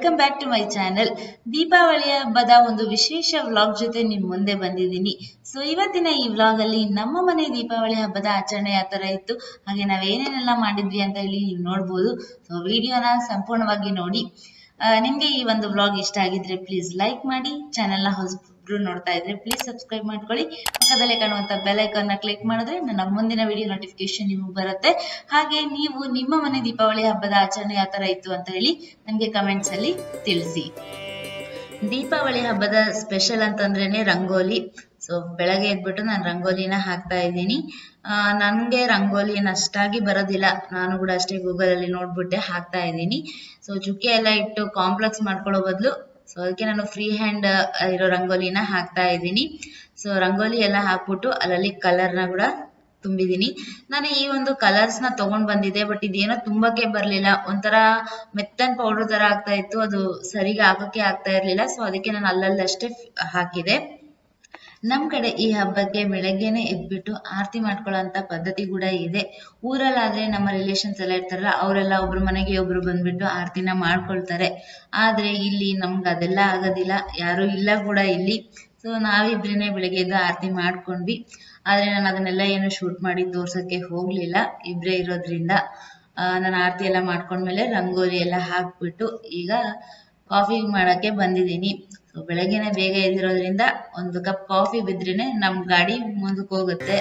welcome back to my channel ದೀಪಾವಳಿಯ ಹಬ್ಬದ ಒಂದು ವಿಶೇಷ ವ್ಲಾಗ್ ಜೊತೆ ನಿಮ್ ಮುಂದೆ ಬಂದಿದ್ದೀನಿ ಸೊ ಇವತ್ತಿನ ಈ ವ್ಲಾಗ್ ಅಲ್ಲಿ ನಮ್ಮ ಮನೆ ದೀಪಾವಳಿ ಹಬ್ಬದ ಆಚರಣೆ ಯಾವ ತರ ಇತ್ತು ಹಾಗೆ ನಾವೇನೇನೆಲ್ಲ ಮಾಡಿದ್ವಿ ಅಂತ ಹೇಳಿ ನೀವು ನೋಡ್ಬೋದು ಸೊ ವಿಡಿಯೋನ ಸಂಪೂರ್ಣವಾಗಿ ನೋಡಿ ಆ, ನಿಮ್ಗೆ ಈ ಒಂದು ವ್ಲಾಗ್ ಇಷ್ಟ ಆಗಿದ್ರೆ ಪ್ಲೀಸ್ ಲೈಕ್ ಮಾಡಿ ಚಾನೆಲ್ನ ಹೊಸಬ್ರು ನೋಡ್ತಾ ಇದ್ರೆ ಪ್ಲೀಸ್ ಸಬ್ಸ್ಕ್ರೈಬ್ ಮಾಡ್ಕೊಳ್ಳಿ ಪಕ್ಕದಲ್ಲೇ ಕಾಣುವಂತ ಬೆಲ್ ಐಕಾನ್ ನ ಕ್ಲಿಕ್ ಮಾಡಿದ್ರೆ ನನ್ನ ಮುಂದಿನ ವಿಡಿಯೋ ನೋಟಿಫಿಕೇಶನ್ ನಿಮಗೆ ಬರುತ್ತೆ ಹಾಗೆ ನೀವು ನಿಮ್ಮ ಮನೆ ದೀಪಾವಳಿ ಹಬ್ಬದ ಆಚರಣೆ ಯಾವ ತರ ಇತ್ತು ಅಂತ ಹೇಳಿ ನಮ್ಗೆ ಕಮೆಂಟ್ಸ್ ಅಲ್ಲಿ ತಿಳಿಸಿ ದೀಪಾವಳಿ ಹಬ್ಬದ ಸ್ಪೆಷಲ್ ಅಂತಂದ್ರೇನೆ ರಂಗೋಲಿ ಸೊ ಬೆಳಗ್ಗೆ ಎದ್ಬಿಟ್ಟು ನಾನು ರಂಗೋಲಿನ ಹಾಕ್ತಾ ಇದ್ದೀನಿ ಆ, ನನ್ಗೆ ರಂಗೋಲಿ ಅಷ್ಟಾಗಿ ಬರೋದಿಲ್ಲ ನಾನು ಕೂಡ ಅಷ್ಟೇ ಗೂಗಲ್ ಅಲ್ಲಿ ನೋಡ್ಬಿಟ್ಟೆ ಹಾಕ್ತಾ ಇದ್ದೀನಿ ಸೊ ಚುಕ್ಕೆ ಎಲ್ಲ ಇಟ್ಟು ಕಾಂಪ್ಲೆಕ್ಸ್ ಮಾಡ್ಕೊಳ್ಳೋ ಬದಲು ಸೊ ಅದಕ್ಕೆ ನಾನು ಫ್ರೀ ಹ್ಯಾಂಡ್ ಇರೋ ರಂಗೋಲಿನ ಹಾಕ್ತಾ ಇದ್ದೀನಿ ಸೊ ರಂಗೋಲಿ ಎಲ್ಲ ಹಾಕ್ಬಿಟ್ಟು ಅಲ್ಲಲ್ಲಿ ಕಲರ್ನ ಕೂಡ ತುಂಬಿದೀನಿ ನಾನು ಈ ಒಂದು ಕಲರ್ಸ್ ನ ತಗೊಂಡ್ ಬಂದಿದ್ದೆ ಬಟ್ ಇದೇನೋ ತುಂಬಕ್ಕೆ ಬರ್ಲಿಲ್ಲ ಒಂಥರ ಮೆತ್ತನ್ ಪೌಡರ್ ತರ ಆಗ್ತಾ ಇತ್ತು ಅದು ಸರಿಗೆ ಹಾಕಕ್ಕೆ ಆಗ್ತಾ ಇರ್ಲಿಲ್ಲ ಸೊ ಅದಕ್ಕೆ ನಾನು ಅಲ್ಲಲ್ಲಷ್ಟೇ ಹಾಕಿದೆ ನಮ್ ಕಡೆ ಈ ಹಬ್ಬಕ್ಕೆ ಬೆಳಗ್ಗೆನೆ ಎದ್ಬಿಟ್ಟು ಆರತಿ ಮಾಡ್ಕೊಳ್ಳೋಂತ ಪದ್ಧತಿ ಕೂಡ ಇದೆ ಊರಲ್ಲಾದ್ರೆ ನಮ್ಮ ರಿಲೇಷನ್ಸ್ ಎಲ್ಲ ಇರ್ತಾರಲ್ಲ ಅವರೆಲ್ಲ ಒಬ್ರು ಮನೆಗೆ ಒಬ್ರು ಬಂದ್ಬಿಟ್ಟು ಆರತಿನ ಮಾಡ್ಕೊಳ್ತಾರೆ ಆದ್ರೆ ಇಲ್ಲಿ ನಮ್ಗೆ ಅದೆಲ್ಲ ಆಗೋದಿಲ್ಲ ಯಾರು ಇಲ್ಲ ಕೂಡ ಇಲ್ಲಿ ಸೊ ನಾವಿಬ್ರೇನೆ ಬೆಳಿಗ್ಗೆ ಎದ್ದು ಆರತಿ ಮಾಡ್ಕೊಂಡ್ವಿ ಆದ್ರೆ ನಾನು ಅದನ್ನೆಲ್ಲ ಏನು ಶೂಟ್ ಮಾಡಿ ತೋರ್ಸಕ್ಕೆ ಹೋಗ್ಲಿಲ್ಲ ಇಬ್ರೇ ಇರೋದ್ರಿಂದ ನಾನು ಆರತಿ ಎಲ್ಲ ಮಾಡ್ಕೊಂಡ್ಮೇಲೆ ರಂಗೋಲಿ ಎಲ್ಲ ಹಾಕ್ಬಿಟ್ಟು ಈಗ ಕಾಫಿ ಮಾಡಕ್ಕೆ ಬಂದಿದ್ದೀನಿ ಸೊ ಬೆಳಗ್ಗೆನೆ ಬೇಗ ಎದ್ದಿರೋದ್ರಿಂದ ಒಂದು ಕಪ್ ಕಾಫಿ ಬಿದ್ರೇನೆ ನಮ್ ಗಾಡಿ ಮುಂದಕ್ಕೆ ಹೋಗುತ್ತೆ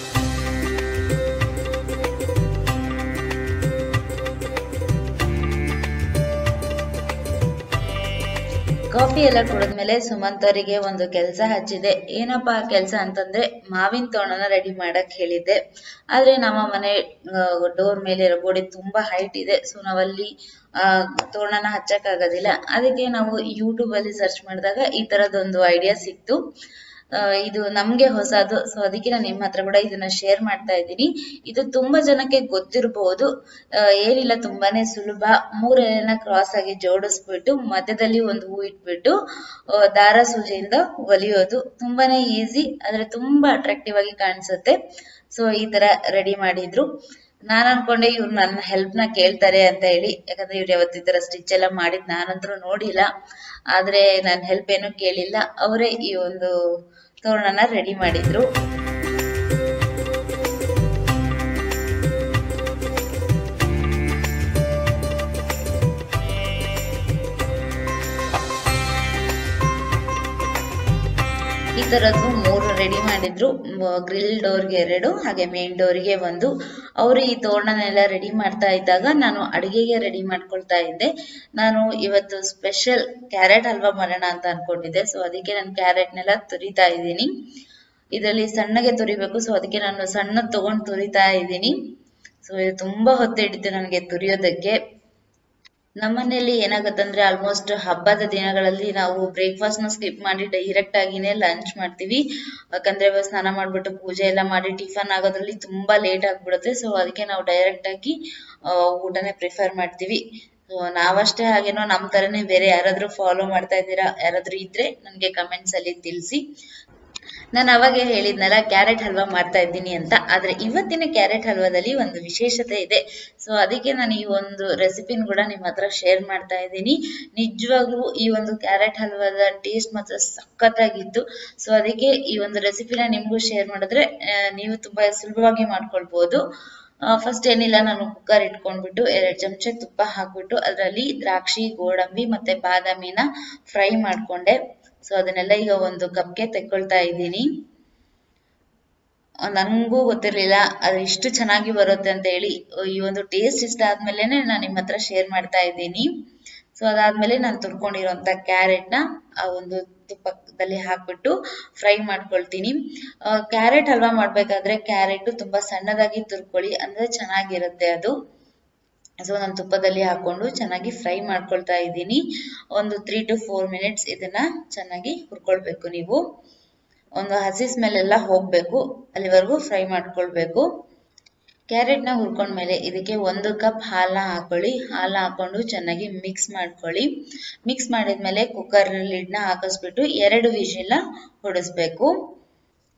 ಕಾಫಿ ಎಲ್ಲ ಕುಡಿದ್ಮೇಲೆ ಸುಮಂತ್ ಅವರಿಗೆ ಒಂದು ಕೆಲಸ ಹಚ್ಚಿದೆ ಏನಪ್ಪಾ ಆ ಕೆಲಸ ಅಂತಂದ್ರೆ ಮಾವಿನ ತೋರಣನ ರೆಡಿ ಮಾಡಕ್ ಹೇಳಿದ್ದೆ ಆದ್ರೆ ನಮ್ಮ ಮನೆ ಡೋರ್ ಮೇಲೆ ಗೋಡೆ ತುಂಬಾ ಹೈಟ್ ಇದೆ ಸೊ ನಾವಲ್ಲಿ ಆ ತೋರಣನ ಹಚ್ಚಕ್ ಆಗೋದಿಲ್ಲ ಅದಕ್ಕೆ ನಾವು ಯೂಟ್ಯೂಬ್ ಅಲ್ಲಿ ಸರ್ಚ್ ಮಾಡಿದಾಗ ಈ ತರದೊಂದು ಐಡಿಯಾ ಸಿಕ್ತು ಆ, ಇದು ನಮ್ಗೆ ಹೊಸದು ಸೊ ಅದಕ್ಕೆ ನಾನು ನಿಮ್ಮ ಹತ್ರ ಕೂಡ ಇದನ್ನ ಶೇರ್ ಮಾಡ್ತಾ ಇದ್ದೀನಿ ಇದು ತುಂಬಾ ಜನಕ್ಕೆ ಗೊತ್ತಿರಬಹುದು ಆ, ಏನಿಲ್ಲ ತುಂಬಾನೇ ಸುಲಭ ಮೂರ್ ಎಲೆನ ಕ್ರಾಸ್ ಆಗಿ ಜೋಡಿಸ್ಬಿಟ್ಟು ಮಧ್ಯದಲ್ಲಿ ಒಂದು ಹೂ ಇಟ್ಬಿಟ್ಟು ಆ, ದಾರ ಸೂಜಿಯಿಂದ ಹೊಲಿಯೋದು ತುಂಬಾನೇ ಈಸಿ ಆದ್ರೆ ತುಂಬಾ ಅಟ್ರಾಕ್ಟಿವ್ ಆಗಿ ಕಾಣಿಸುತ್ತೆ ಸೊ ಈ ತರ ರೆಡಿ ಮಾಡಿದ್ರು ನಾನ್ ಅನ್ಕೊಂಡೆ ಇವ್ರು ನನ್ನ ಹೆಲ್ಪ್ ನ ಕೇಳ್ತಾರೆ ಅಂತ ಹೇಳಿ ಯಾಕಂದ್ರೆ ಇವ್ರು ಯಾವತ್ತು ಈ ತರ ಸ್ಟಿಚ್ ಎಲ್ಲ ಮಾಡಿದ್ ನಾನಂತೂ ನೋಡಿಲ್ಲ ಆದ್ರೆ ನನ್ ಹೆಲ್ಪ್ ಏನು ಕೇಳಿಲ್ಲ ಅವರೇ ಈ ಒಂದು ತೋರಣನ ರೆಡಿ ಮಾಡಿದ್ರು ಈ ತರದ್ದು ಮೂರು ರೆಡಿ ಮಾಡಿದ್ರು ಗ್ರಿಲ್ ಡೋರ್ಗೆ ಎರಡು ಹಾಗೆ ಮೇನ್ ಡೋರ್ಗೆ ಒಂದು ಅವರು ಈ ತೋರಣನೆಲ್ಲ ರೆಡಿ ಮಾಡ್ತಾ ಇದ್ದಾಗ ನಾನು ಅಡಿಗೆಗೆ ರೆಡಿ ಮಾಡ್ಕೊಳ್ತಾ ಇದ್ದೆ ನಾನು ಇವತ್ತು ಸ್ಪೆಷಲ್ ಕ್ಯಾರೆಟ್ ಹಲ್ವಾ ಮಾಡೋಣ ಅಂತ ಅನ್ಕೊಂಡಿದ್ದೆ ಸೊ ಅದಕ್ಕೆ ನಾನು ಕ್ಯಾರೆಟ್ನೆಲ್ಲ ತುರಿತಾ ಇದ್ದೀನಿ ಇದರಲ್ಲಿ ಸಣ್ಣಗೆ ತುರಿಬೇಕು ಸೊ ಅದಕ್ಕೆ ನಾನು ಸಣ್ಣ ತಗೊಂಡು ತುರಿತಾ ಇದ್ದೀನಿ ಸೊ ಇದು ತುಂಬಾ ಹೊತ್ತು ಹಿಡಿತು ನನಗೆ ತುರಿಯೋದಕ್ಕೆ ನಮ್ಮನೇಲಿ ಏನಾಗತ್ತಂದ್ರೆ ಆಲ್ಮೋಸ್ಟ್ ಹಬ್ಬದ ದಿನಗಳಲ್ಲಿ ನಾವು ಬ್ರೇಕ್ಫಾಸ್ಟ್ ನ ಸ್ಕಿಪ್ ಮಾಡಿ ಡೈರೆಕ್ಟ್ ಆಗಿನೇ ಲಂಚ್ ಮಾಡ್ತೀವಿ ಯಾಕಂದ್ರೆ ಇವಾಗ ಸ್ನಾನ ಮಾಡ್ಬಿಟ್ಟು ಪೂಜೆ ಎಲ್ಲ ಮಾಡಿ ಟಿಫನ್ ಆಗೋದ್ರಲ್ಲಿ ತುಂಬಾ ಲೇಟ್ ಆಗ್ಬಿಡುತ್ತೆ ಸೊ ಅದಕ್ಕೆ ನಾವು ಡೈರೆಕ್ಟ್ ಆಗಿ ಆ, ಊಟನೇ ಪ್ರಿಫರ್ ಮಾಡ್ತೀವಿ ಸೊ ನಾವಷ್ಟೇ ಹಾಗೇನೋ ನಮ್ ತರನೇ ಬೇರೆ ಯಾರಾದ್ರೂ ಫಾಲೋ ಮಾಡ್ತಾ ಇದ್ದೀರಾ ಯಾರಾದ್ರೂ ಇದ್ರೆ ನನ್ಗೆ ಕಮೆಂಟ್ಸ್ ಅಲ್ಲಿ ತಿಳಿಸಿ ನಾನು ಅವಾಗ ಹೇಳಿದ್ನಲ್ಲ ಕ್ಯಾರೆಟ್ ಹಲ್ವಾ ಮಾಡ್ತಾ ಇದ್ದೀನಿ ಅಂತ ಆದ್ರೆ ಇವತ್ತಿನ ಕ್ಯಾರೆಟ್ ಹಲ್ವಾದಲ್ಲಿ ಒಂದು ವಿಶೇಷತೆ ಇದೆ ಸೊ ಅದಕ್ಕೆ ನಾನು ಈ ಒಂದು ರೆಸಿಪಿನ ಕೂಡ ನಿಮ್ಮ ಹತ್ರ ಶೇರ್ ಮಾಡ್ತಾ ಇದ್ದೀನಿ ನಿಜವಾಗ್ಲೂ ಈ ಒಂದು ಕ್ಯಾರೆಟ್ ಹಲ್ವಾದ ಟೇಸ್ಟ್ ಮಾತ್ರ ಸಖತ್ತಾಗಿತ್ತು ಸೊ ಅದಕ್ಕೆ ಈ ಒಂದು ರೆಸಿಪಿನ ನಿಮ್ಗೂ ಶೇರ್ ಮಾಡಿದ್ರೆ ಆ, ನೀವು ತುಂಬಾ ಸುಲಭವಾಗಿ ಮಾಡ್ಕೊಳ್ಬಹುದು ಫಸ್ಟ್ ಏನಿಲ್ಲ ನಾನು ಕುಕ್ಕರ್ ಇಟ್ಕೊಂಡ್ಬಿಟ್ಟು ಎರಡು ಚಮಚ ತುಪ್ಪ ಹಾಕ್ಬಿಟ್ಟು ಅದರಲ್ಲಿ ದ್ರಾಕ್ಷಿ ಗೋಡಂಬಿ ಮತ್ತೆ ಬಾದಾಮಿನ ಫ್ರೈ ಮಾಡ್ಕೊಂಡೆ ಸೊ ಅದನ್ನೆಲ್ಲ ಈಗ ಒಂದು ಕಪ್ಗೆ ತೆಕ್ಕೊಳ್ತಾ ಇದ್ದೀನಿ ನನಗೂ ಗೊತ್ತಿರ್ಲಿಲ್ಲ ಅದು ಇಷ್ಟು ಚೆನ್ನಾಗಿ ಬರುತ್ತೆ ಅಂತ ಹೇಳಿ ಈ ಒಂದು ಟೇಸ್ಟ್ ಇಷ್ಟ ಆದ್ಮೇಲೆನೆ ನಾನು ನಿಮ್ಮ ಹತ್ರ ಶೇರ್ ಮಾಡ್ತಾ ಇದ್ದೀನಿ ಸೊ ಅದಾದ್ಮೇಲೆ ನಾನು ತುರ್ಕೊಂಡಿರುವಂತ ಕ್ಯಾರೆಟ್ ನ ಆ ಒಂದು ತುಪ್ಪದಲ್ಲಿ ಹಾಕ್ಬಿಟ್ಟು ಫ್ರೈ ಮಾಡ್ಕೊಳ್ತೀನಿ ಕ್ಯಾರೆಟ್ ಹಲ್ವಾ ಮಾಡ್ಬೇಕಾದ್ರೆ ಕ್ಯಾರೆಟ್ ತುಂಬಾ ಸಣ್ಣದಾಗಿ ತುರ್ಕೊಳ್ಳಿ ಅಂದ್ರೆ ಚೆನ್ನಾಗಿರುತ್ತೆ ಅದು ಸೊ ನಾನು ತುಪ್ಪದಲ್ಲಿ ಹಾಕೊಂಡು ಚೆನ್ನಾಗಿ ಫ್ರೈ ಮಾಡ್ಕೊಳ್ತಾ ಇದ್ದೀನಿ ಒಂದು ತ್ರೀ ಟು ಫೋರ್ ಮಿನಿಟ್ಸ್ ಇದನ್ನ ಚೆನ್ನಾಗಿ ಹುರ್ಕೊಳ್ಬೇಕು ನೀವು ಒಂದು ಹಸಿ ಸ್ಮೆಲ್ ಎಲ್ಲ ಹೋಗ್ಬೇಕು ಅಲ್ಲಿವರೆಗೂ ಫ್ರೈ ಮಾಡ್ಕೊಳ್ಬೇಕು ಕ್ಯಾರೆಟ್ ನ ಹುರ್ಕೊಂಡ್ಮೇಲೆ ಇದಕ್ಕೆ ಒಂದು ಕಪ್ ಹಾಲನ್ನ ಹಾಕೊಳ್ಳಿ ಹಾಲನ್ನ ಹಾಕೊಂಡು ಚೆನ್ನಾಗಿ ಮಿಕ್ಸ್ ಮಾಡ್ಕೊಳ್ಳಿ ಮಿಕ್ಸ್ ಮಾಡಿದ್ಮೇಲೆ ಕುಕ್ಕರ್ ಲಿಡ್ನ ಹಾಕಿಸ್ಬಿಟ್ಟು ಎರಡು ವಿಷಿಲ್ನ ಹೊಡಿಸ್ಬೇಕು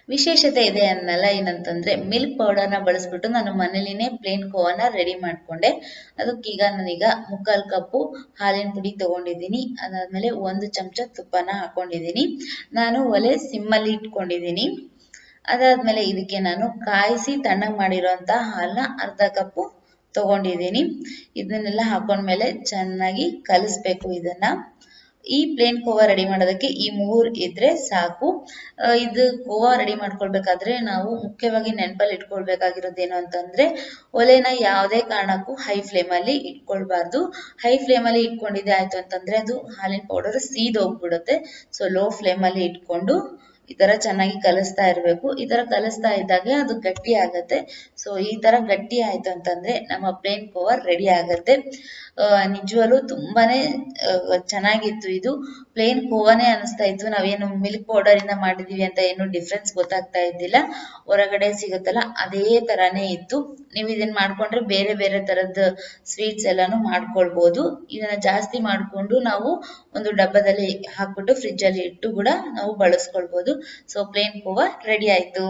ವಿಶೇಷತೆ ಇದೆ ಅನ್ನಲ್ಲ ಏನಂತಂದ್ರೆ ಮಿಲ್ಕ್ ಪೌಡರ್ನ ಬಳಸ್ಬಿಟ್ಟು ನಾನು ಮನೇಲಿನೇ ಪ್ಲೇನ್ ಕೋವನ್ನ ರೆಡಿ ಮಾಡ್ಕೊಂಡೆ ಅದಕ್ಕೀಗ ನಾನೀಗ ಮುಕ್ಕಾಲು ಕಪ್ಪು ಹಾಲಿನ ಪುಡಿ ತಗೊಂಡಿದ್ದೀನಿ ಅದಾದ್ಮೇಲೆ ಒಂದು ಚಮಚ ತುಪ್ಪನ ಹಾಕೊಂಡಿದ್ದೀನಿ ನಾನು ಒಲೆ ಸಿಮ್ಮಲ್ಲಿ ಇಟ್ಕೊಂಡಿದ್ದೀನಿ ಅದಾದ್ಮೇಲೆ ಇದಕ್ಕೆ ನಾನು ಕಾಯಿಸಿ ತಣ್ಣಗೆ ಮಾಡಿರೋಂಥ ಹಾಲನ್ನ ಅರ್ಧ ಕಪ್ಪು ತಗೊಂಡಿದ್ದೀನಿ ಇದನ್ನೆಲ್ಲ ಹಾಕೊಂಡ್ಮೇಲೆ ಚೆನ್ನಾಗಿ ಕಲಿಸ್ಬೇಕು ಇದನ್ನ ಈ ಪ್ಲೇನ್ ಕೋವಾ ರೆಡಿ ಮಾಡೋದಕ್ಕೆ ಈ ಮೂರು ಇದ್ರೆ ಸಾಕು ಇದು ಕೋವಾ ರೆಡಿ ಮಾಡ್ಕೊಳ್ಬೇಕಾದ್ರೆ ನಾವು ಮುಖ್ಯವಾಗಿ ನೆನಪಲ್ಲಿ ಇಟ್ಕೊಳ್ಬೇಕಾಗಿರೋದೇನು ಅಂತಂದ್ರೆ ಒಲೆನ ಯಾವುದೇ ಕಾರಣಕ್ಕೂ ಹೈ ಫ್ಲೇಮಲ್ಲಿ ಇಟ್ಕೊಳ್ಬಾರ್ದು ಹೈ ಫ್ಲೇಮಲ್ಲಿ ಇಟ್ಕೊಂಡಿದ್ದೆ ಆಯ್ತು ಅಂತಂದ್ರೆ ಅದು ಹಾಲಿನ ಪೌಡರ್ ಸೀದೋಗ್ಬಿಡುತ್ತೆ ಸೊ ಲೋ ಫ್ಲೇಮಲ್ಲಿ ಇಟ್ಕೊಂಡು ಈ ತರ ಚೆನ್ನಾಗಿ ಕಲಿಸ್ತಾ ಇರಬೇಕು ಈ ತರ ಕಲಿಸ್ತಾ ಇದ್ದಾಗೆ ಅದು ಗಟ್ಟಿ ಆಗತ್ತೆ ಸೊ ಈ ತರ ಗಟ್ಟಿ ಆಯ್ತು ಅಂತಂದ್ರೆ ನಮ್ಮ ಪ್ಲೇನ್ ಕೋವರ್ ರೆಡಿ ಆಗತ್ತೆ ನಿಜವಾಗ್ಲೂ ತುಂಬಾನೇ ಚೆನ್ನಾಗಿತ್ತು ಇದು ಪ್ಲೇನ್ ಕೋವಾನೇ ಅನಿಸ್ತಾ ಇತ್ತು ನಾವೇನು ಮಿಲ್ಕ್ ಪೌಡರ್ ಇಂದ ಮಾಡಿದೀವಿ ಅಂತ ಏನು ಡಿಫ್ರೆನ್ಸ್ ಗೊತ್ತಾಗ್ತಾ ಇದ್ದಿಲ್ಲ ಹೊರಗಡೆ ಸಿಗುತ್ತಲ್ಲ ಅದೇ ತರಾನೇ ಇತ್ತು ನೀವು ಇದನ್ನ ಮಾಡ್ಕೊಂಡ್ರೆ ಬೇರೆ ಬೇರೆ ತರದ ಸ್ವೀಟ್ಸ್ ಎಲ್ಲಾನು ಮಾಡ್ಕೊಳ್ಬಹುದು ಇದನ್ನ ಜಾಸ್ತಿ ಮಾಡ್ಕೊಂಡು ನಾವು ಒಂದು ಡಬ್ಬದಲ್ಲಿ ಹಾಕ್ಬಿಟ್ಟು ಫ್ರಿಜ್ ಅಲ್ಲಿ ಇಟ್ಟು ಕೂಡ ನಾವು ಬಳಸ್ಕೊಳ್ಬಹುದು ಸೊ ಪ್ಲೇನ್ ಕೋವಾ ರೆಡಿ ಆಯ್ತು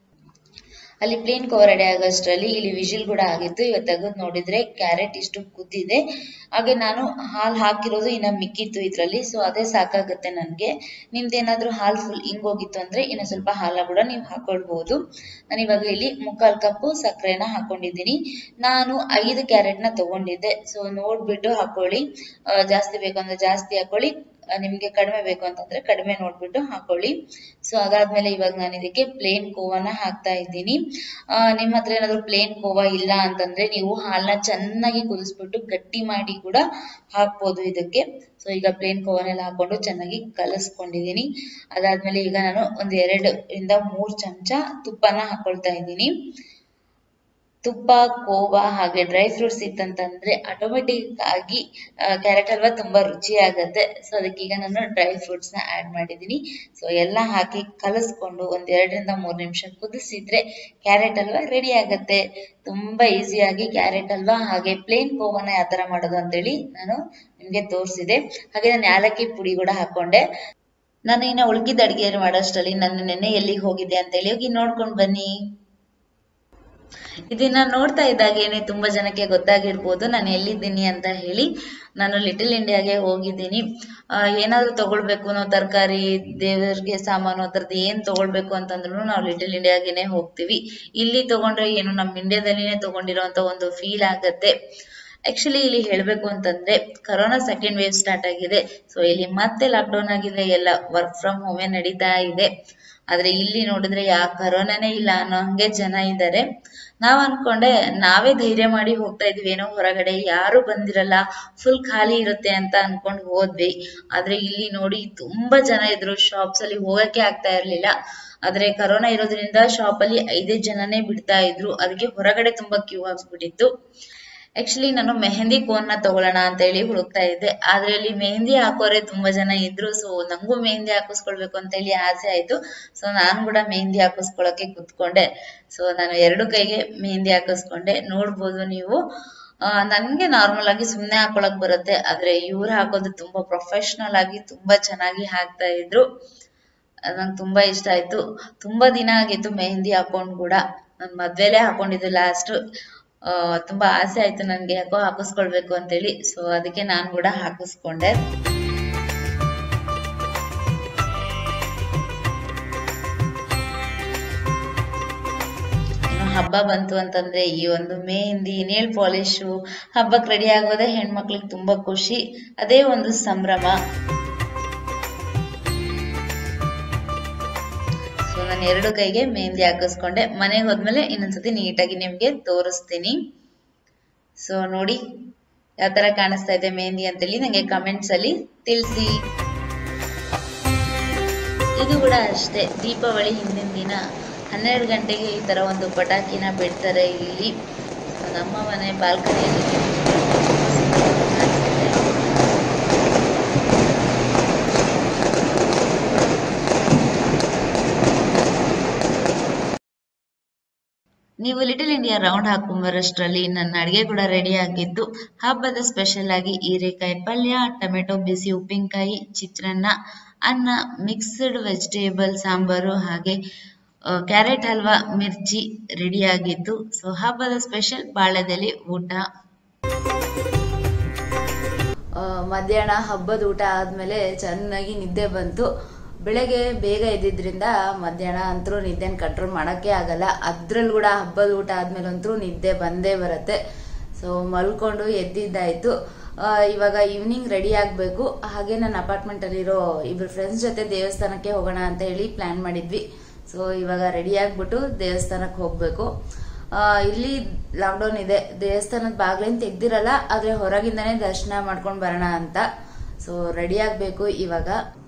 ಅಲ್ಲಿ ಪ್ಲೇನ್ ಕೋವಾ ರೆಡಿ ಆಗೋಷ್ಟರಲ್ಲಿ ಇಲ್ಲಿ ವಿಜಿಲ್ ಕೂಡ ಆಗಿತ್ತು ಇವತ್ತು ತೆಗೆದು ನೋಡಿದ್ರೆ ಕ್ಯಾರೆಟ್ ಇಷ್ಟು ಕೂತಿದೆ ಹಾಗೆ ನಾನು ಹಾಲು ಹಾಕಿರೋದು ಇನ್ನ ಮಿಕ್ಕಿತ್ತು ಇದರಲ್ಲಿ ಸೊ ಅದೇ ಸಾಕಾಗುತ್ತೆ ನನಗೆ ನಿಮ್ದೇನಾದ್ರೂ ಹಾಲು ಫುಲ್ ಹಿಂಗೋಗಿತ್ತು ಅಂದ್ರೆ ಇನ್ನು ಸ್ವಲ್ಪ ಹಾಲ ಕೂಡ ನೀವು ಹಾಕೊಳ್ಬಹುದು ನಾನು ಇವಾಗ ಇಲ್ಲಿ ಮುಕ್ಕಾಲು ಕಪ್ಪು ಸಕ್ಕರೆನ ಹಾಕೊಂಡಿದ್ದೀನಿ ನಾನು ಐದು ಕ್ಯಾರೆಟ್ನ ತಗೊಂಡಿದ್ದೆ ಸೊ ನೋಡ್ಬಿಟ್ಟು ಹಾಕೊಳ್ಳಿ ಜಾಸ್ತಿ ಬೇಕು ಅಂದ್ರೆ ಜಾಸ್ತಿ ಹಾಕೊಳ್ಳಿ ನಿಮ್ಗೆ ಕಡಿಮೆ ಬೇಕು ಅಂತಂದ್ರೆ ಕಡಿಮೆ ನೋಡ್ಬಿಟ್ಟು ಹಾಕೊಳ್ಳಿ ಸೊ ಅದಾದ್ಮೇಲೆ ಇವಾಗ ನಾನು ಇದಕ್ಕೆ ಪ್ಲೇನ್ ಕೋವಾನ ಹಾಕ್ತಾ ಇದ್ದೀನಿ ನಿಮ್ಮ ಹತ್ರ ಏನಾದ್ರು ಪ್ಲೇನ್ ಕೋವಾ ಇಲ್ಲ ಅಂತಂದ್ರೆ ನೀವು ಹಾಲನ್ನ ಚೆನ್ನಾಗಿ ಕುದಿಸ್ಬಿಟ್ಟು ಗಟ್ಟಿ ಮಾಡಿ ಕೂಡ ಹಾಕ್ಬೋದು ಇದಕ್ಕೆ ಸೊ ಈಗ ಪ್ಲೇನ್ ಕೋವನೆಲ್ಲ ಹಾಕೊಂಡು ಚೆನ್ನಾಗಿ ಕಲಸ್ಕೊಂಡಿದ್ದೀನಿ ಅದಾದ್ಮೇಲೆ ಈಗ ನಾನು ಒಂದ್ ಎರಡು ಇಂದ ಮೂರ್ ಚಮಚ ತುಪ್ಪನ ಹಾಕೊಳ್ತಾ ಇದ್ದೀನಿ ತುಪ್ಪ ಕೋವಾ ಹಾಗೆ ಡ್ರೈ ಫ್ರೂಟ್ಸ್ ಇತ್ತಂತಂದ್ರೆ ಆಟೋಮೆಟಿಕ್ ಆಗಿ ಕ್ಯಾರೆಟ್ ಹಲ್ವಾ ತುಂಬಾ ರುಚಿ ಆಗತ್ತೆ ಸೊ ಅದಕ್ಕೀಗ ನಾನು ಡ್ರೈ ಫ್ರೂಟ್ಸ್ ನ ಆಡ್ ಮಾಡಿದ್ದೀನಿ ಸೊ ಎಲ್ಲ ಹಾಕಿ ಕಲಸ್ಕೊಂಡು ಒಂದ್ ಎರಡರಿಂದ ಮೂರ್ ನಿಮಿಷ ಕುದಿಸಿದ್ರೆ ಕ್ಯಾರೆಟ್ ಹಲ್ವಾ ರೆಡಿ ಆಗತ್ತೆ ತುಂಬಾ ಈಸಿಯಾಗಿ ಕ್ಯಾರೆಟ್ ಹಲ್ವಾ ಹಾಗೆ ಪ್ಲೇನ್ ಕೋವಾನ ಯಾವ ತರ ಮಾಡೋದು ಅಂತೇಳಿ ನಾನು ನಿಮ್ಗೆ ತೋರಿಸಿದೆ ಹಾಗೆ ನಾನು ಯಾಲಕ್ಕಿ ಪುಡಿ ಕೂಡ ಹಾಕೊಂಡೆ ನಾನು ಇನ್ನ ಉಳ್ಕಿದ ಅಡಿಗೆ ಮಾಡೋಷ್ಟರಲ್ಲಿ ನನ್ನ ನೆನ್ನೆ ಎಲ್ಲಿಗೆ ಹೋಗಿದ್ದೆ ಅಂತೇಳಿ ಹೋಗಿ ನೋಡ್ಕೊಂಡ್ ಬನ್ನಿ ಇದನ್ನ ನೋಡ್ತಾ ಇದ್ದಾಗೇನೆ ತುಂಬಾ ಜನಕ್ಕೆ ಗೊತ್ತಾಗಿರ್ಬೋದು ನಾನು ಎಲ್ಲಿದ್ದೀನಿ ಅಂತ ಹೇಳಿ ನಾನು ಲಿಟಲ್ ಇಂಡಿಯಾಗೆ ಹೋಗಿದ್ದೀನಿ ಏನಾದ್ರು ತಗೊಳ್ಬೇಕು ನಾವು ತರಕಾರಿ ದೇವರಿಗೆ ಸಾಮಾನು ಅದ್ರದ್ದು ಏನ್ ತಗೊಳ್ಬೇಕು ಅಂತಂದ್ರು ನಾವು ಲಿಟಲ್ ಇಂಡಿಯಾಗೆನೆ ಹೋಗ್ತೀವಿ ಇಲ್ಲಿ ತಗೊಂಡ್ರೆ ಏನು ನಮ್ಮ ಇಂಡಿಯಾದಲ್ಲಿನೇ ತಗೊಂಡಿರೋಂತ ಒಂದು ಫೀಲ್ ಆಗತ್ತೆ ಆಕ್ಚುಲಿ ಇಲ್ಲಿ ಹೇಳ್ಬೇಕು ಅಂತಂದ್ರೆ ಕರೋನಾ ಸೆಕೆಂಡ್ ವೇವ್ ಸ್ಟಾರ್ಟ್ ಆಗಿದೆ ಸೊ ಇಲ್ಲಿ ಮತ್ತೆ ಲಾಕ್ಡೌನ್ ಆಗಿದೆ ಎಲ್ಲ ವರ್ಕ್ ಫ್ರಮ್ ಹೋಮೇ ನಡೀತಾ ಇದೆ ಆದ್ರೆ ಇಲ್ಲಿ ನೋಡಿದ್ರೆ ಯಾ ಕರೋನಾನೇ ಇಲ್ಲ ಅನ್ನೋ ಹಂಗೆ ಜನ ಇದ್ದಾರೆ ನಾವ್ ಅನ್ಕೊಂಡೆ ನಾವೇ ಧೈರ್ಯ ಮಾಡಿ ಹೋಗ್ತಾ ಇದೀವಿ ಏನೋ ಹೊರಗಡೆ ಯಾರು ಬಂದಿರಲ್ಲ ಫುಲ್ ಖಾಲಿ ಇರುತ್ತೆ ಅಂತ ಅನ್ಕೊಂಡ್ ಹೋದ್ವಿ ಆದ್ರೆ ಇಲ್ಲಿ ನೋಡಿ ತುಂಬಾ ಜನ ಇದ್ರು ಶಾಪ್ಸ್ ಅಲ್ಲಿ ಹೋಗಕ್ಕೆ ಆಗ್ತಾ ಇರ್ಲಿಲ್ಲ ಆದ್ರೆ ಕರೋನಾ ಇರೋದ್ರಿಂದ ಶಾಪ್ ಅಲ್ಲಿ ಐದೇ ಜನನೇ ಬಿಡ್ತಾ ಇದ್ರು ಅದಕ್ಕೆ ಹೊರಗಡೆ ತುಂಬಾ ಕ್ಯೂ ಆಗ್ಬಿಟ್ಟಿತ್ತು ಆಕ್ಚುಲಿ ನಾನು ಮೆಹಂದಿ ಕೋನ್ ನ ತಗೊಳ್ಳೋಣ ಅಂತ ಹೇಳಿ ಹುಡುಕ್ತಾ ಇದ್ದೆ ಆದ್ರೆ ಅಲ್ಲಿ ಮೆಹಂದಿ ಹಾಕೋರೆ ತುಂಬಾ ಜನ ಇದ್ರು ಸೊ ನಂಗೂ ಮೆಹಂದಿ ಹಾಕಿಸ್ಕೊಳ್ಬೇಕು ಅಂತ ಹೇಳಿ ಆಸೆ ಆಯ್ತು ಸೊ ನಾನು ಕೂಡ ಮೆಹಂದಿ ಹಾಕಿಸ್ಕೊಳಕ್ಕೆ ಕುತ್ಕೊಂಡೆ ಸೊ ನಾನು ಎರಡು ಕೈಗೆ ಮೆಹಂದಿ ಹಾಕಿಸ್ಕೊಂಡೆ ನೋಡ್ಬೋದು ನೀವು ಆ ನನ್ಗೆ ನಾರ್ಮಲ್ ಆಗಿ ಸುಮ್ನೆ ಹಾಕೊಳಕ್ ಬರುತ್ತೆ ಆದ್ರೆ ಇವ್ರು ಹಾಕೋದು ತುಂಬಾ ಪ್ರೊಫೆಷನಲ್ ಆಗಿ ತುಂಬಾ ಚೆನ್ನಾಗಿ ಹಾಕ್ತಾ ಇದ್ರು ನಂಗೆ ತುಂಬಾ ಇಷ್ಟ ಆಯ್ತು ತುಂಬಾ ದಿನ ಆಗಿತ್ತು ಮೆಹಂದಿ ಹಾಕೊಂಡ್ ಕೂಡ ನನ್ ಮದ್ವೆಲೆ ಹಾಕೊಂಡಿದ್ದು ಲಾಸ್ಟ್ ಆ ತುಂಬಾ ಆಸೆ ಆಯ್ತು ನನ್ಗೆ ಯಾಕೋ ಹಾಕಿಸ್ಕೊಳ್ಬೇಕು ಅಂತೇಳಿ ಸೊ ಅದಕ್ಕೆ ನಾನ್ ಕೂಡ ಹಾಕಿಸ್ಕೊಂಡೆ ಹಬ್ಬ ಬಂತು ಅಂತಂದ್ರೆ ಈ ಒಂದು ಮೆಹಂದಿ ನೇಲ್ ಪಾಲಿಶು ಹಬ್ಬಕ್ಕೆ ರೆಡಿ ಆಗೋದೇ ಹೆಣ್ಮಕ್ಳಿಗೆ ತುಂಬಾ ಖುಷಿ ಅದೇ ಒಂದು ಸಂಭ್ರಮ ಸೊ ನಾನು ಎರಡು ಕೈಗೆ ಮೆಹಂದಿ ಹಾಕಿಸ್ಕೊಂಡೆ ಮನೆಗೆ ಹೋದ್ಮೇಲೆ ಇನ್ನೊಂದ್ಸತಿ ನೀಟಾಗಿ ನಿಮ್ಗೆ ತೋರಿಸ್ತೀನಿ ಸೊ ನೋಡಿ ಯಾವ ತರ ಕಾಣಿಸ್ತಾ ಇದೆ ಮೆಹಂದಿ ಅಂತೇಳಿ ನಂಗೆ ಕಮೆಂಟ್ಸ್ ಅಲ್ಲಿ ತಿಳಿಸಿ ಇದು ಕೂಡ ಅಷ್ಟೇ ದೀಪಾವಳಿ ಹಿಂದಿನ ದಿನ ಹನ್ನೆರಡು ಗಂಟೆಗೆ ಈ ತರ ಒಂದು ಪಟಾಕಿನ ಬಿಡ್ತಾರೆ ಇಲ್ಲಿ ನಮ್ಮ ಮನೆ ಬಾಲ್ಕನಿಯಲ್ಲಿ ನೀವು ಲಿಟಲ್ ಇಂಡಿಯಾ ರೌಂಡ್ ಹಾಕೊಂಬರಷ್ಟರಲ್ಲಿ ನನ್ನ ಅಡಿಗೆ ಕೂಡ ರೆಡಿ ಆಗಿದ್ದು ಹಬ್ಬದ ಸ್ಪೆಷಲ್ ಆಗಿ ಹೀರೆಕಾಯಿ ಪಲ್ಯ ಟೊಮೆಟೊ ಬಿಸಿ ಉಪ್ಪಿನಕಾಯಿ ಚಿತ್ರಾನ್ನ ಅನ್ನ ಮಿಕ್ಸ್ಡ್ ವೆಜಿಟೇಬಲ್ ಸಾಂಬಾರು ಹಾಗೆ ಕ್ಯಾರೆಟ್ ಹಲ್ವಾ ಮಿರ್ಚಿ ರೆಡಿಯಾಗಿತ್ತು ಸೊ ಹಬ್ಬದ ಸ್ಪೆಷಲ್ ಬಾಳೆದೆಲೆ ಊಟ ಆ, ಮಧ್ಯಾಹ್ನ ಹಬ್ಬದ ಊಟ ಆದ್ಮೇಲೆ ಚೆನ್ನಾಗಿ ನಿದ್ದೆ ಬಂತು ಬೆಳಗ್ಗೆ ಬೇಗ ಎದ್ದಿದ್ರಿಂದ ಮಧ್ಯಾಹ್ನ ಅಂತರೂ ನಿದ್ದೆನ ಕಂಟ್ರೋಲ್ ಮಾಡೋಕ್ಕೆ ಆಗಲ್ಲ ಅದ್ರಲ್ಲಿ ಕೂಡ ಹಬ್ಬದ ಊಟ ಆದ್ಮೇಲೆ ಅಂತೂ ನಿದ್ದೆ ಬಂದೇ ಬರುತ್ತೆ ಸೊ ಮಲ್ಕೊಂಡು ಎದ್ದಿದ್ದಾಯ್ತು ಆ, ಇವಾಗ ಈವ್ನಿಂಗ್ ರೆಡಿ ಆಗಬೇಕು ಹಾಗೆ ನನ್ನ ಅಪಾರ್ಟ್ಮೆಂಟಲ್ಲಿರೋ ಇಬ್ರು ಫ್ರೆಂಡ್ಸ್ ಜೊತೆ ದೇವಸ್ಥಾನಕ್ಕೆ ಹೋಗೋಣ ಅಂತ ಹೇಳಿ ಪ್ಲಾನ್ ಮಾಡಿದ್ವಿ ಸೊ ಇವಾಗ ರೆಡಿ ಆಗ್ಬಿಟ್ಟು ದೇವಸ್ಥಾನಕ್ಕೆ ಹೋಗ್ಬೇಕು ಆ, ಇಲ್ಲಿ ಲಾಕ್ಡೌನ್ ಇದೆ ದೇವಸ್ಥಾನದ ಬಾಗ್ಲೇನ್ ತೆಗ್ದಿರಲ್ಲ ಆದ್ರೆ ಹೊರಗಿಂದಾನೇ ದರ್ಶನ ಮಾಡ್ಕೊಂಡ್ ಬರೋಣ ಅಂತ ಸೊ ರೆಡಿ ಆಗ್ಬೇಕು ಇವಾಗ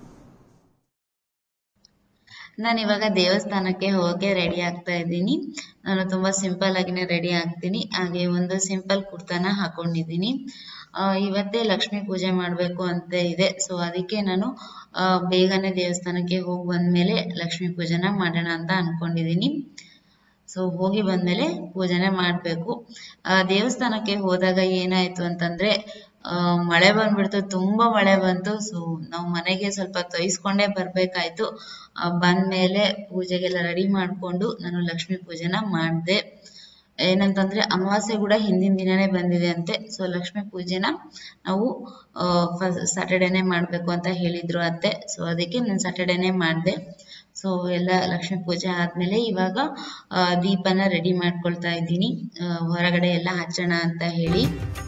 ನಾನು ಇವಾಗ ದೇವಸ್ಥಾನಕ್ಕೆ ಹೋಗಕ್ಕೆ ರೆಡಿ ಆಗ್ತಾ ಇದ್ದೀನಿ ನಾನು ತುಂಬಾ ಸಿಂಪಲ್ ಆಗಿನೇ ರೆಡಿ ಆಗ್ತೀನಿ ಹಾಗೆ ಒಂದು ಸಿಂಪಲ್ ಕುರ್ತಾನ ಹಾಕೊಂಡಿದ್ದೀನಿ ಆ, ಇವತ್ತೇ ಲಕ್ಷ್ಮೀ ಪೂಜೆ ಮಾಡಬೇಕು ಅಂತ ಇದೆ ಸೊ ಅದಕ್ಕೆ ನಾನು ಆ, ಬೇಗನೆ ದೇವಸ್ಥಾನಕ್ಕೆ ಹೋಗಿ ಬಂದ್ಮೇಲೆ ಲಕ್ಷ್ಮೀ ಪೂಜೆನ ಮಾಡೋಣ ಅಂತ ಅನ್ಕೊಂಡಿದ್ದೀನಿ ಸೊ ಹೋಗಿ ಬಂದ್ಮೇಲೆ ಪೂಜೆನೆ ಮಾಡಬೇಕು ದೇವಸ್ಥಾನಕ್ಕೆ ಹೋದಾಗ ಏನಾಯ್ತು ಅಂತಂದ್ರೆ ಆ, ಮಳೆ ಬಂದ್ಬಿಡ್ತು ತುಂಬಾ ಮಳೆ ಬಂತು ಸೊ ನಾವು ಮನೆಗೆ ಸ್ವಲ್ಪ ತೊಯ್ಸ್ಕೊಂಡೇ ಬರ್ಬೇಕಾಯ್ತು ಆ, ಬಂದ್ಮೇಲೆ ಪೂಜೆಗೆಲ್ಲ ರೆಡಿ ಮಾಡ್ಕೊಂಡು ನಾನು ಲಕ್ಷ್ಮೀ ಪೂಜೆನ ಮಾಡಿದೆ ಏನಂತಂದ್ರೆ ಅಮಾವಾಸ್ಯೆ ಕೂಡ ಹಿಂದಿನ ದಿನನೇ ಬಂದಿದೆ ಅಂತೆ ಸೊ ಲಕ್ಷ್ಮೀ ಪೂಜೆನ ನಾವು ಸ್ಯಾಟರ್ಡೇನೆ ಮಾಡ್ಬೇಕು ಅಂತ ಹೇಳಿದ್ರು ಅತ್ತೆ ಸೊ ಅದಕ್ಕೆ ನಾನು ಸ್ಯಾಟರ್ಡೇನೆ ಮಾಡಿದೆ ಸೊ ಎಲ್ಲ ಲಕ್ಷ್ಮೀ ಪೂಜೆ ಆದ್ಮೇಲೆ ಇವಾಗ ಆ, ದೀಪನ ರೆಡಿ ಮಾಡ್ಕೊಳ್ತಾ ಇದ್ದೀನಿ ಆ, ಹೊರಗಡೆ ಎಲ್ಲ ಹಚ್ಚೋಣ ಅಂತ ಹೇಳಿ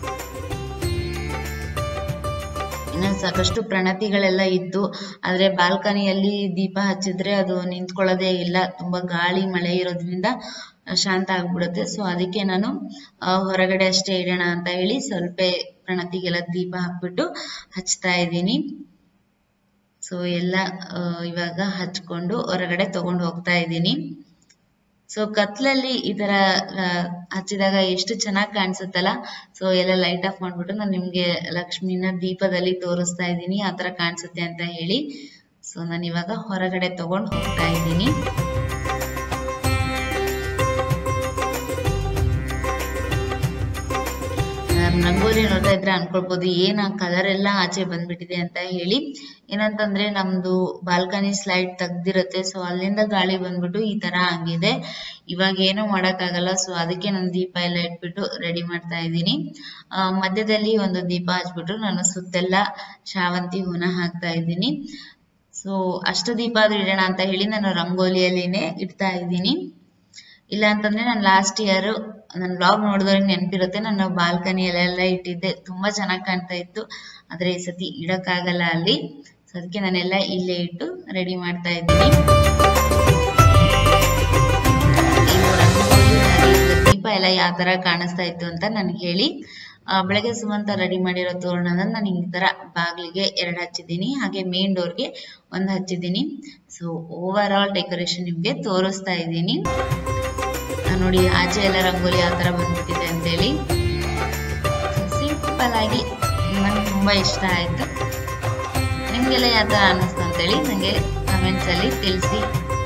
ಇನ್ನು ಸಾಕಷ್ಟು ಪ್ರಣತಿಗಳೆಲ್ಲ ಇತ್ತು ಆದ್ರೆ ಬಾಲ್ಕನಿಯಲ್ಲಿ ದೀಪ ಹಚ್ಚಿದ್ರೆ ಅದು ನಿಂತ್ಕೊಳ್ಳೋದೇ ಇಲ್ಲ ತುಂಬಾ ಗಾಳಿ ಮಳೆ ಇರೋದ್ರಿಂದ ಶಾಂತ ಆಗ್ಬಿಡುತ್ತೆ ಸೊ ಅದಕ್ಕೆ ನಾನು ಆ, ಹೊರಗಡೆ ಅಷ್ಟೇ ಇಡೋಣ ಅಂತ ಹೇಳಿ ಸ್ವಲ್ಪ ಪ್ರಣತಿಗೆಲ್ಲ ದೀಪ ಹಾಕ್ಬಿಟ್ಟು ಹಚ್ತಾ ಇದ್ದೀನಿ ಸೊ ಎಲ್ಲ ಆ, ಇವಾಗ ಹಚ್ಕೊಂಡು ಹೊರಗಡೆ ತಗೊಂಡು ಹೋಗ್ತಾ ಇದ್ದೀನಿ ಸೊ ಕತ್ಲಲ್ಲಿ ಈ ತರ ಆ, ಹಚ್ಚಿದಾಗ ಎಷ್ಟು ಚೆನ್ನಾಗಿ ಕಾಣಿಸುತ್ತಲ್ಲ ಸೊ ಎಲ್ಲ ಲೈಟ್ ಆಫ್ ಮಾಡ್ಬಿಟ್ಟು ನಾನು ನಿಮ್ಗೆ ಲಕ್ಷ್ಮಿನ ದೀಪದಲ್ಲಿ ತೋರಿಸ್ತಾ ಇದ್ದೀನಿ ಆ ತರ ಕಾಣಿಸುತ್ತೆ ಅಂತ ಹೇಳಿ ಸೊ ನಾನು ಇವಾಗ ಹೊರಗಡೆ ತಗೊಂಡು ಹೋಗ್ತಾ ಇದ್ದೀನಿ ನಾನ್ ರಂಗೋಲಿ ನೋಡ್ತಾ ಇದ್ರೆ ಅನ್ಕೊಳ್ಬೋದು ಏನ್ ಆ ಕಲರ್ ಎಲ್ಲ ಆಚೆ ಬಂದ್ಬಿಟ್ಟಿದೆ ಅಂತ ಹೇಳಿ ಏನಂತಂದ್ರೆ ನಮ್ದು ಬಾಲ್ಕನಿ ಸ್ಲೈಡ್ ತೆಗ್ದಿರತ್ತೆ ಸೊ ಅಲ್ಲಿಂದ ಗಾಳಿ ಬಂದ್ಬಿಟ್ಟು ಈ ತರ ಆಗಿದೆ ಇವಾಗ ಏನು ಮಾಡಕ್ಕಾಗಲ್ಲ ಸೊ ಅದಕ್ಕೆ ನಾನು ದೀಪ ಎಲ್ಲ ಇಟ್ಬಿಟ್ಟು ರೆಡಿ ಮಾಡ್ತಾ ಇದ್ದೀನಿ ಆ, ಮಧ್ಯದಲ್ಲಿ ಒಂದು ದೀಪ ಹಚ್ಬಿಟ್ಟು ನಾನು ಸುತ್ತೆಲ್ಲ ಶಾವಂತಿ ಹೂನ ಹಾಕ್ತಾ ಇದ್ದೀನಿ ಸೊ ಅಷ್ಟ ದೀಪ ಆದ್ರೂ ಇಡೋಣ ಅಂತ ಹೇಳಿ ನಾನು ರಂಗೋಲಿಯಲ್ಲಿನೇ ಇಡ್ತಾ ಇದ್ದೀನಿ ಇಲ್ಲ ಅಂತಂದ್ರೆ ನಾನು ಲಾಸ್ಟ್ ಇಯರ್ ನನ್ನ ಬ್ಲಾಗ್ ನೋಡಿದವ್ರಿಗೆ ನೆನಪಿರುತ್ತೆ ನಾನು ಬಾಲ್ಕನಿಯಲ್ಲೆಲ್ಲ ಇಟ್ಟಿದ್ದೆ ತುಂಬಾ ಚೆನ್ನಾಗಿ ಕಾಣ್ತಾ ಇತ್ತು ಆದ್ರೆ ಈ ಸತಿ ಇಡಕ್ಕಾಗಲ್ಲ ಅಲ್ಲಿ ಸೊ ಅದಕ್ಕೆ ನಾನೆಲ್ಲ ಇಲ್ಲೇ ಇಟ್ಟು ರೆಡಿ ಮಾಡ್ತಾ ಇದ್ದೀನಿ ಇನ್ನು ರಂಗೋಲಿ ಹಾಗೆ ಇದು ದೀಪ ಎಲ್ಲ ಯಾವ ತರ ಕಾಣಿಸ್ತಾ ಇತ್ತು ಅಂತ ನನ್ಗೆ ಹೇಳಿ ಆ, ಬೆಳಗ್ಗೆ ಸುಮಂತ ರೆಡಿ ಮಾಡಿರೋ ತೋರಣನ ನಾನು ಈ ತರ ಬಾಗ್ಲಿಗೆ ಎರಡು ಹಚ್ಚಿದ್ದೀನಿ ಹಾಗೆ ಮೇನ್ ಡೋರ್ಗೆ ಒಂದು ಹಚ್ಚಿದ್ದೀನಿ ಸೊ ಓವರ್ ಆಲ್ ಡೆಕೋರೇಷನ್ ನಿಮ್ಗೆ ತೋರಿಸ್ತಾ ಇದ್ದೀನಿ ಆ, ನೋಡಿ ಆಚೆ ಎಲ್ಲ ರಂಗೋಲಿ ಆ ತರ ಬಂದ್ಬಿಟ್ಟಿದೆ ಅಂತೇಳಿ ಸಿಂಪಲ್ ಆಗಿ ನಂಗೆ ತುಂಬಾ ಇಷ್ಟ ಆಯ್ತು ನಿಮ್ಗೆಲ್ಲ ಯಾವ ತರ ಅನ್ನಿಸ್ತು ಅಂತೇಳಿ ನಂಗೆ ಕಮೆಂಟ್ಸ್ ಅಲ್ಲಿ ತಿಳಿಸಿ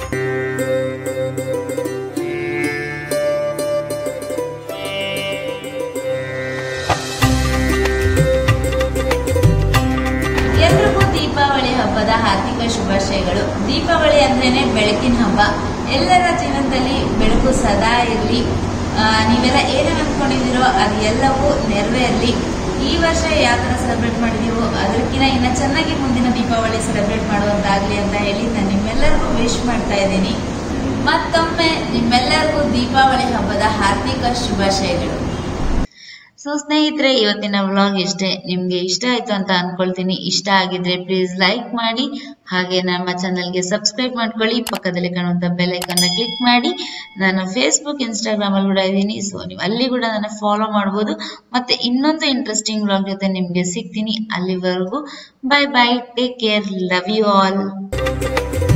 ಎಲ್ರಿಗೂ ದೀಪಾವಳಿ ಹಬ್ಬದ ಹಾರ್ದಿಕ ಶುಭಾಶಯಗಳು ದೀಪಾವಳಿ ಅಂದ್ರೇನೆ ಬೆಳಕಿನ ಹಬ್ಬ ಎಲ್ಲರ ಜೀವನದಲ್ಲಿ ಬೆಳಕು ಸದಾ ಇರಲಿ ನೀವೆಲ್ಲ ಏನೇನು ಅಂದ್ಕೊಂಡಿದ್ದೀರೋ ಅದು ಎಲ್ಲವೂ ನೆರವೇರಲಿ ಈ ವರ್ಷ ಯಾವ ಥರ ಸೆಲೆಬ್ರೇಟ್ ಮಾಡಿದೀವೋ ಅದಕ್ಕಿಂತ ಇನ್ನ ಚೆನ್ನಾಗಿ ಮುಂದಿನ ದೀಪಾವಳಿ ಸೆಲೆಬ್ರೇಟ್ ಮಾಡುವಂತಾಗ್ಲಿ ಅಂತ ಹೇಳಿ ನಾನು ನಿಮ್ಮೆಲ್ಲರಿಗೂ ವಿಶ್ ಮಾಡ್ತಾ ಇದ್ದೀನಿ ಮತ್ತೊಮ್ಮೆ ನಿಮ್ಮೆಲ್ಲರಿಗೂ ದೀಪಾವಳಿ ಹಬ್ಬದ ಹಾರ್ದಿಕ ಶುಭಾಶಯಗಳು ಸೊ ಸ್ನೇಹಿತರೆ ಇವತ್ತಿನ ವ್ಲಾಗ್ ಇಷ್ಟೇ ನಿಮ್ಗೆ ಇಷ್ಟ ಆಯ್ತು ಅಂತ ಅನ್ಕೊಳ್ತೀನಿ ಇಷ್ಟ ಆಗಿದ್ರೆ ಪ್ಲೀಸ್ ಲೈಕ್ ಮಾಡಿ ಹಾಗೆ ನಮ್ಮ ಚಾನಲ್ಗೆ ಸಬ್ಸ್ಕ್ರೈಬ್ ಮಾಡ್ಕೊಳ್ಳಿ ಪಕ್ಕದಲ್ಲಿ ಕಾಣುವಂತ ಬೆಲ್ ಐಕನ್ನ ಕ್ಲಿಕ್ ಮಾಡಿ ನಾನು ಫೇಸ್ಬುಕ್ ಇನ್ಸ್ಟಾಗ್ರಾಮ್ ಅಲ್ಲಿ ಕೂಡ ಇದ್ದೀನಿ ಸೊ ನೀವು ಅಲ್ಲಿ ಕೂಡ ನನ್ನ ಫಾಲೋ ಮಾಡ್ಬೋದು ಮತ್ತೆ ಇನ್ನೊಂದು ಇಂಟ್ರೆಸ್ಟಿಂಗ್ ವ್ಲಾಗ್ ಜೊತೆ ನಿಮ್ಗೆ ಸಿಗ್ತೀನಿ ಅಲ್ಲಿವರೆಗೂ bye bye take care love you all